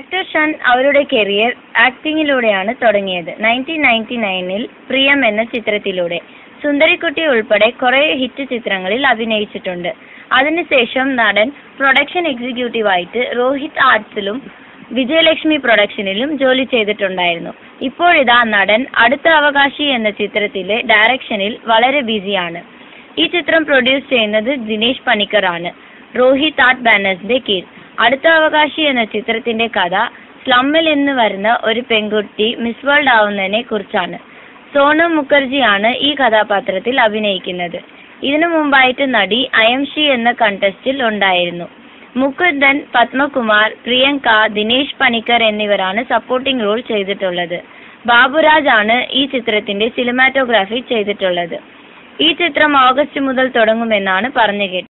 actor ഷൻ അവരുടെ career ആക്ടിങ്ങിലൂടെയാണ് തുടങ്ങിയത് നയൻറ്റീൻ നയൻറ്റി നയനിൽ പ്രിയം എന്ന ചിത്രത്തിലൂടെ സുന്ദരിക്കുട്ടി ഉൾപ്പെടെ കുറെ ഹിറ്റ് ചിത്രങ്ങളിൽ അഭിനയിച്ചിട്ടുണ്ട് അതിനുശേഷം നടൻ പ്രൊഡക്ഷൻ എക്സിക്യൂട്ടീവായിട്ട് രോഹിത് ആർട്സിലും വിജയലക്ഷ്മി പ്രൊഡക്ഷനിലും ജോലി ചെയ്തിട്ടുണ്ടായിരുന്നു ഇപ്പോഴിതാ നടൻ അടുത്ത അവകാശി എന്ന ചിത്രത്തിലെ ഡയറക്ഷനിൽ വളരെ ബിസിയാണ് ഈ ചിത്രം പ്രൊഡ്യൂസ് ചെയ്യുന്നത് ദിനേശ് പണിക്കർ ആണ് രോഹിത് ആർട്ട് ബാനേഴ്സിന്റെ കീഴിൽ അടുത്ത അവകാശി എന്ന ചിത്രത്തിന്റെ കഥ സ്ലമ്മിൽ നിന്ന് വരുന്ന ഒരു പെൺകുട്ടി മിസ് വേൾഡ് ആവുന്നതിനെ കുറിച്ചാണ് സോനം മുഖർജിയാണ് ഈ കഥാപാത്രത്തിൽ അഭിനയിക്കുന്നത് ഇതിനു മുമ്പായിട്ട് നടി അയംഷി എന്ന കണ്ടസ്റ്റിൽ ഉണ്ടായിരുന്നു മുകുന്ദൻ പത്മകുമാർ പ്രിയങ്ക ദിനേശ് പണിക്കർ എന്നിവരാണ് സപ്പോർട്ടിംഗ് റോൾ ചെയ്തിട്ടുള്ളത് ബാബുരാജ് ആണ് ഈ ചിത്രത്തിന്റെ സിനിമാറ്റോഗ്രാഫി ചെയ്തിട്ടുള്ളത് ഈ ചിത്രം ഓഗസ്റ്റ് മുതൽ തുടങ്ങുമെന്നാണ് പറഞ്ഞു കേട്ടത്